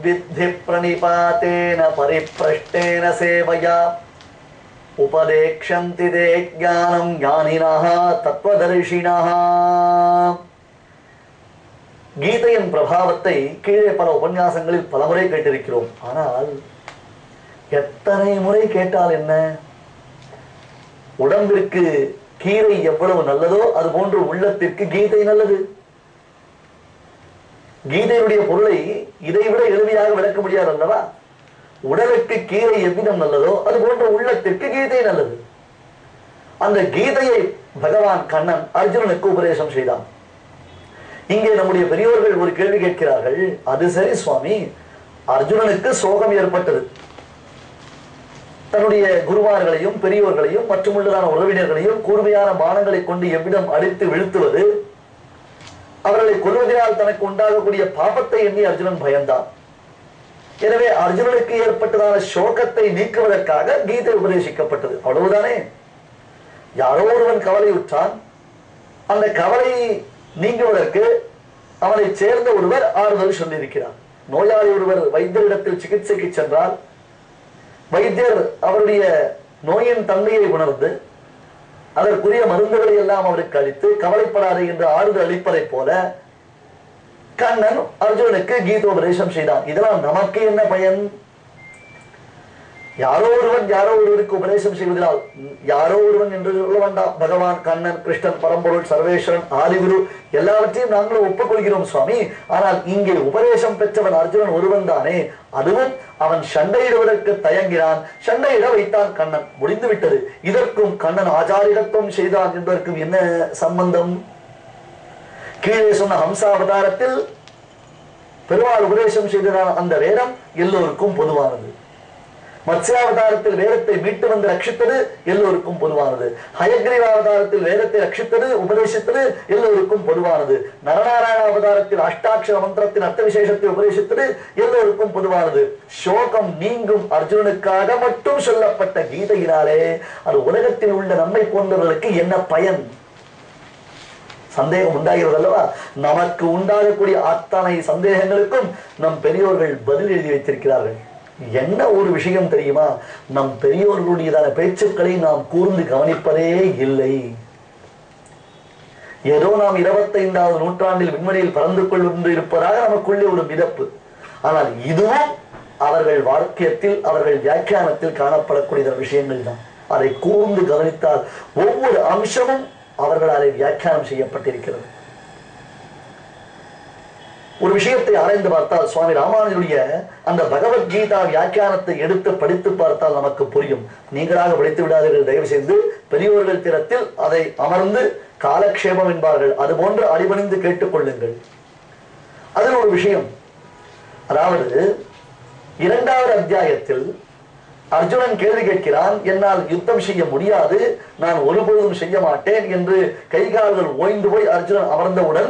தத்வித்தி பிரணிபாத்தேன பரிப்பிரஷ்டேன சேவையா உபதேக்ஷந்தி தே ஞானம் ஞானினः தத்துவதர்ஷினः கீதையின் பிரபாவத்தை கீழே பல உபன்யாசங்களில் பலமுறை கேட்டிருக்கிறோம் ஆனால் எத்தனை முறை கேட்டால் என்ன உடம்பிற்கு கீரை எவ்வளவு நல்லதோ அது போன்று உள்ளத்திற்கு கீதை நல்லது கீதையுடைய பொருளை இதைவிட எளிமையாக விளக்க முடியாது அல்லவா உடலுக்கு கீரை எவ்விதம் நல்லதோ அது போன்ற உள்ளத்திற்கு கீதை நல்லது அந்த கீதையை பகவான் கண்ணன் அர்ஜுனனுக்கு உபதேசம் செய்தான் இங்கே நம்முடைய பெரியோர்கள் ஒரு கேள்வி கேட்கிறார்கள் அது சரி சுவாமி அர்ஜுனனுக்கு சோகம் ஏற்பட்டது தன்னுடைய குருமார்களையும் பெரியோர்களையும் மற்றும் உள்ளதான உறவினர்களையும் கூர்மையான பானங்களை கொண்டு எவ்விடம் அடித்து வீழ்த்துவது அவர்களை கொல்வதனால் தனக்கு உண்டாகக்கூடிய பாபத்தை எண்ணி அர்ஜுனன் பயந்தான் எனவே அர்ஜுனனுக்கு ஏற்பட்டதான சோகத்தை நீக்குவதற்காக கீதை உபதேசிக்கப்பட்டது அவ்வளவுதானே யாரோ ஒருவன் கவலையுற்றான் அந்த கவலை நீங்குவதற்கு அவனை சேர்ந்த ஒருவர் ஆறுதல் சொல்லியிருக்கிறார் நோயாளி ஒருவர் வைத்தியரிடத்தில் சிகிச்சைக்கு சென்றால் வைத்தியர் அவருடைய நோயின் தன்மையை உணர்ந்து அதற்குரிய மருந்துகளை எல்லாம் அவருக்கு அளித்து கவலைப்படாதே என்று ஆறுதல் அளிப்பதைப் போல கண்ணன் அர்ஜுனனுக்கு கீதோபதேசம் செய்தான் இதெல்லாம் நமக்கு என்ன பயன் யாரோ ஒருவன் யாரோ ஒருவருக்கு உபதேசம் செய்வதால் யாரோ ஒருவன் என்று சொல்ல வேண்டாம் பகவான் கண்ணன் கிருஷ்ணன் பரம்பொருள் சர்வேஸ்வரன் ஆதிகுரு எல்லாவற்றையும் நாங்களும் ஒப்புக்கொள்கிறோம் சுவாமி ஆனால் இங்கே உபதேசம் பெற்றவன் அர்ஜுனன் ஒருவன் தானே அதுவும் அவன் சண்டையிடுவதற்கு தயங்கினான் சண்டையிட வைத்தான் கண்ணன் முடிந்து விட்டது இதற்கும் கண்ணன் ஆச்சாரியத்துவம் செய்தான் என்பதற்கும் என்ன சம்பந்தம் கீழே சொன்ன ஹம்சாவதாரத்தில் பெருமாள் உபதேசம் செய்ததான அந்த வேதம் எல்லோருக்கும் பொதுவானது மத்ஸ்யாவதாரத்தில் வேதத்தை மீட்டு வந்து ரட்சித்தது எல்லோருக்கும் பொதுவானது ஹயக்ரீவாவதாரத்தில் வேதத்தை ரட்சித்தது உபதேசித்தது எல்லோருக்கும் பொதுவானது நரநாராயண அவதாரத்தில் அஷ்டாட்சர மந்திரத்தின் அர்த்த விசேஷத்தை உபதேசித்தது எல்லோருக்கும் பொதுவானது சோகம் நீங்கும் அர்ஜுனனுக்காக மட்டும் சொல்லப்பட்ட கீதையினாலே அது உலகத்தில் உள்ள நம்மை போன்றவர்களுக்கு என்ன பயன் சந்தேகம் உண்டாகிறது அல்லவா நமக்கு உண்டாகக்கூடிய அத்தனை சந்தேகங்களுக்கும் நம் பெரியோர்கள் பதில் எழுதி வைத்திருக்கிறார்கள் என்ன ஒரு விஷயம் தெரியுமா நம் பெரியோர்களுடையதான பேச்சுக்களை நாம் கூர்ந்து கவனிப்பதே இல்லை ஏதோ நாம் இருபத்தைந்தாவது நூற்றாண்டில் விண்வெளியில் பறந்து கொண்டு இருப்பதாக நமக்குள்ளே ஒரு மிதப்பு ஆனால் இதுவும் அவர்கள் வாக்கியத்தில் அவர்கள் வியாக்கியானத்தில் காணப்படக்கூடிய விஷயங்கள் தான் அதை கூர்ந்து கவனித்தால் ஒவ்வொரு அம்சமும் அவர்களாலே வியாக்கியானம் செய்யப்பட்டிருக்கிறது ஒரு விஷயத்தை ஆராய்ந்து பார்த்தால் சுவாமி ராமானுஜருடைய அந்த பகவத்கீதா வியாக்கியானத்தை எடுத்து படித்து பார்த்தால் நமக்கு புரியும் நீங்களாக படித்து விடாதீர்கள் தயவு செய்து பெரியோர்கள் திறத்தில் அதை அமர்ந்து காலக்ஷேபம் என்பார்கள் அது போன்று அடிபணிந்து கேட்டுக்கொள்ளுங்கள் அதில் ஒரு விஷயம் அதாவது இரண்டாவது அத்தியாயத்தில் அர்ஜுனன் கேள்வி கேட்கிறான் என்னால் யுத்தம் செய்ய முடியாது நான் ஒருபொழுதும் செய்ய மாட்டேன் என்று கைகால்கள் ஓய்ந்து போய் அர்ஜுனன் அமர்ந்தவுடன்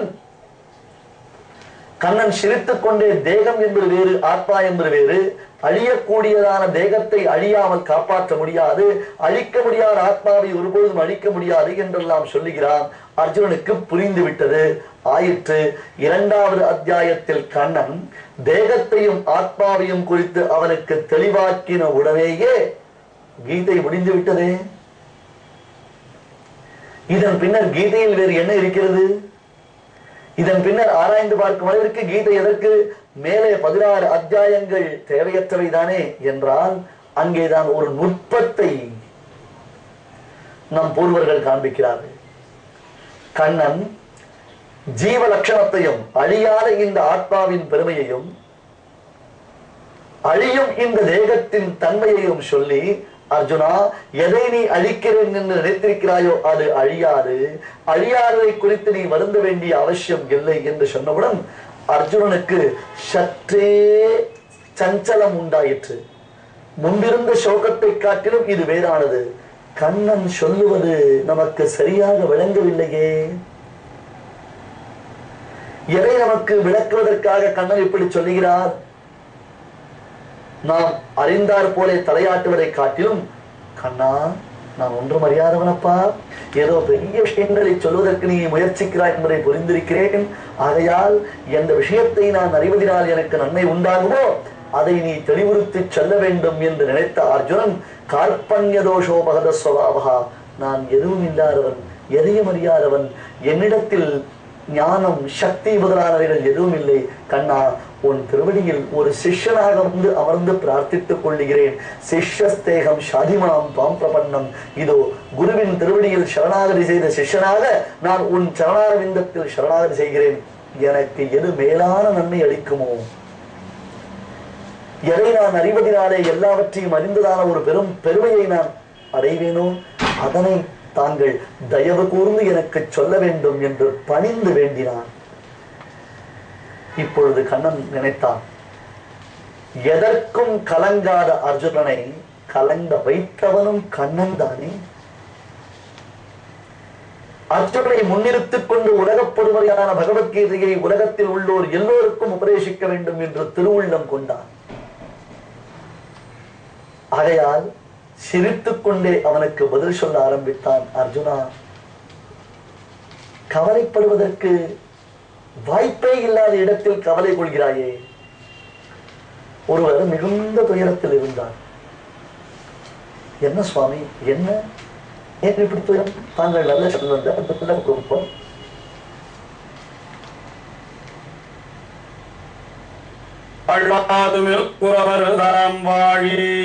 கண்ணன் சிரித்துக் கொண்டே தேகம் என்பது வேறு ஆத்மா என்பது வேறு அழியக்கூடியதான தேகத்தை அழியாமல் காப்பாற்ற முடியாது அழிக்க முடியாத ஆத்மாவை ஒருபொழுதும் அழிக்க முடியாது என்றெல்லாம் சொல்லுகிறான் அர்ஜுனனுக்கு புரிந்து விட்டது ஆயிற்று இரண்டாவது அத்தியாயத்தில் கண்ணன் தேகத்தையும் ஆத்மாவையும் குறித்து அவனுக்கு தெளிவாக்கின உடனேயே கீதை முடிந்து விட்டதே இதன் பின்னர் கீதையில் வேறு என்ன இருக்கிறது இதன் பின்னர் ஆராய்ந்து பார்க்கும் அளவிற்கு கீதை எதற்கு மேலே பதினாறு அத்தியாயங்கள் தேவையற்றவை தானே என்றால் அங்கேதான் ஒரு நுட்பத்தை நம் பூர்வர்கள் காண்பிக்கிறார்கள் கண்ணன் ஜீவ லட்சணத்தையும் அழியாத இந்த ஆத்மாவின் பெருமையையும் அழியும் இந்த தேகத்தின் தன்மையையும் சொல்லி அர்ஜுனா எதை நீ அழிக்கிறேன் என்று நினைத்திருக்கிறாயோ அது அழியாது அழியாததை குறித்து நீ வருந்த வேண்டிய அவசியம் இல்லை என்று சொன்னவுடன் அர்ஜுனனுக்கு சற்றே சஞ்சலம் உண்டாயிற்று முன்பிருந்த சோகத்தை காட்டிலும் இது வேறானது கண்ணன் சொல்லுவது நமக்கு சரியாக விளங்கவில்லையே எதை நமக்கு விளக்குவதற்காக கண்ணன் இப்படி சொல்லுகிறார் நாம் அறிந்தார் போலே தலையாட்டுவதை காட்டிலும் கண்ணா நான் ஒன்றும் அறியாதவனப்பா ஏதோ பெரிய விஷயங்களை சொல்வதற்கு நீ முயற்சிக்கிறாய் என்பதை புரிந்திருக்கிறேன் ஆகையால் எந்த விஷயத்தை நான் அறிவதினால் எனக்கு நன்மை உண்டாகுமோ அதை நீ தெளிவுறுத்தி சொல்ல வேண்டும் என்று நினைத்த அர்ஜுனன் கார்பண்ய தோஷோபகத ஸ்வபாவகா நான் எதுவும் இல்லாதவன் எதையும் அறியாதவன் என்னிடத்தில் ஞானம் சக்தி முதலானவைகள் எதுவும் இல்லை கண்ணா உன் திருவடியில் ஒரு சிஷ்யனாக வந்து அமர்ந்து பிரார்த்தித்துக் கொள்ளுகிறேன் சிஷ்யஸ்தேகம் ஷாதிமாம் பாம் பிரபன்னம் இதோ குருவின் திருவடியில் சரணாகதி செய்த சிஷ்யனாக நான் உன் சரணாரவிந்தத்தில் சரணாகதி செய்கிறேன் எனக்கு எது மேலான நன்மை அளிக்குமோ எதை நான் அறிவதினாலே எல்லாவற்றையும் அறிந்ததான ஒரு பெரும் பெருமையை நான் அடைவேனோ அதனை தாங்கள் தயவு கூர்ந்து எனக்கு சொல்ல வேண்டும் என்று பணிந்து வேண்டினான் இப்பொழுது கண்ணன் நினைத்தான் எதற்கும் கலங்காத அர்ஜுனனை கலங்க வைத்தவனும் கண்ணன் தானே அர்ஜுனனை முன்னிறுத்திக் கொண்டு உலகப் பொறுமையான பகவத்கீதையை உலகத்தில் உள்ளோர் எல்லோருக்கும் உபதேசிக்க வேண்டும் என்று திருவுள்ளம் கொண்டான் ஆகையால் சிரித்துக் கொண்டே அவனுக்கு பதில் சொல்ல ஆரம்பித்தான் அர்ஜுனா கவலைப்படுவதற்கு வாய்ப்பே இல்லாத இடத்தில் கவலை கொள்கிறாயே ஒருவர் மிகுந்த துயரத்தில் இருந்தார் என்ன சுவாமி என்ன ஏன் இப்படி துயரம் தாங்கள் நல்ல செல்வந்த நல்ல குடும்பம் அள்ளாதுமில் குறவர் தரம் வாழி